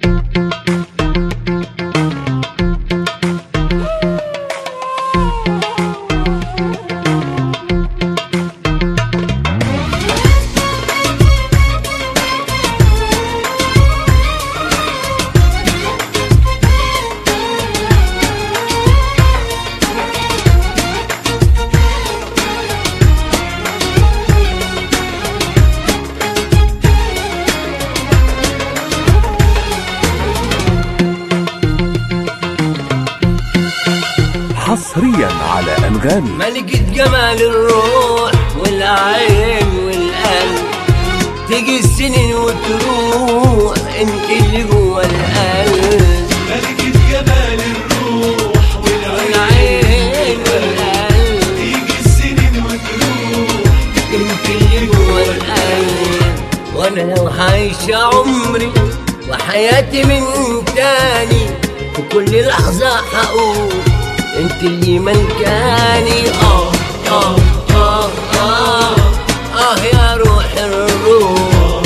حصريا على أنغامي ملكة جمال الروح والعين والقلب تيجي السنين وتروح انت اللي جوا القلب ملكة جمال الروح والعين والعين والقلب تيجي السنين وتروح انت اللي جوا القلب وانا لو عايشة عمري وحياتي من تاني وكل لحظة هقول انت اللي ملكاني اه اه اه اه اه يا روح الروح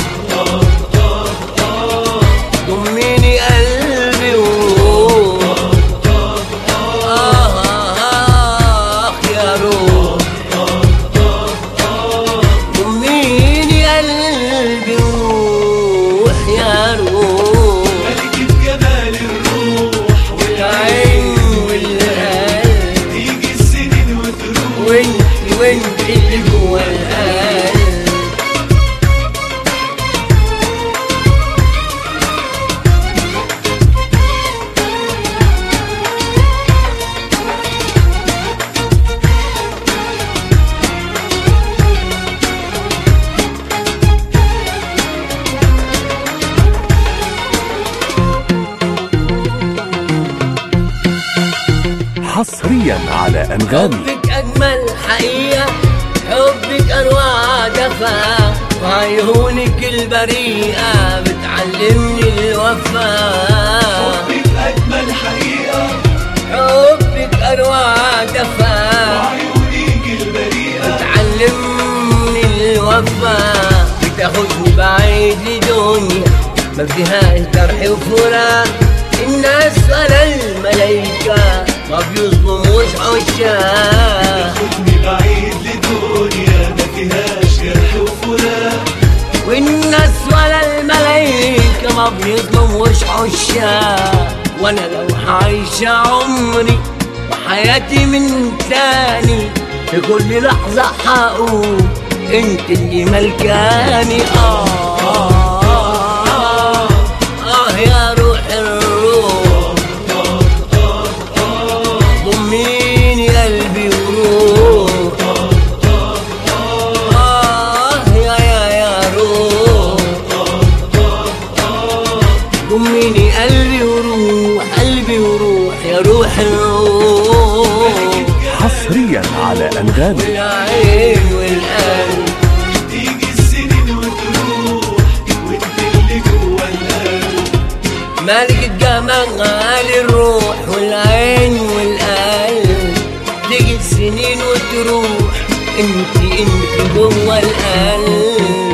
ضميني قلبي وروح آه آه آه يا روح ضميني قلبي وروح يا روح ملكة جمال الروح العين والعين والقلب تيجي السنين وتروح وانت وانت اللي جوا القلب حصريا على أنغامي حبك أجمل حقيقة حبك أنواع دفا وعيونك البريئة بتعلمني الوفاء حبك أجمل حقيقة حبك أنواع دفا وعيونيك البريئة بتعلمني الوفاء بتاخدني بعيد لدنيا ما فيهاش جرح وفراق الناس ولا الملايكة ما بيظلموش عشاق خدني بعيد لدنيا ما فيهاش جرح وفراق والناس ولا الملايكة ما بيظلموش عشاق وانا لو عايشة عمري وحياتي من تاني في كل لحظة هقول انت اللي ملكاني آه آه, آه, آه يا روح الروح ضميني قلبي وروح آه يا يا يا روح ضميني قلبي وروح قلبي وروح يا روح الروح حصريا على أنغامي والعين والقلب تيجي السنين وتروح وانت اللي جوا القلب ملك الجمال الروح والعين والقلب تيجي السنين وتروح انت انت جوه القلب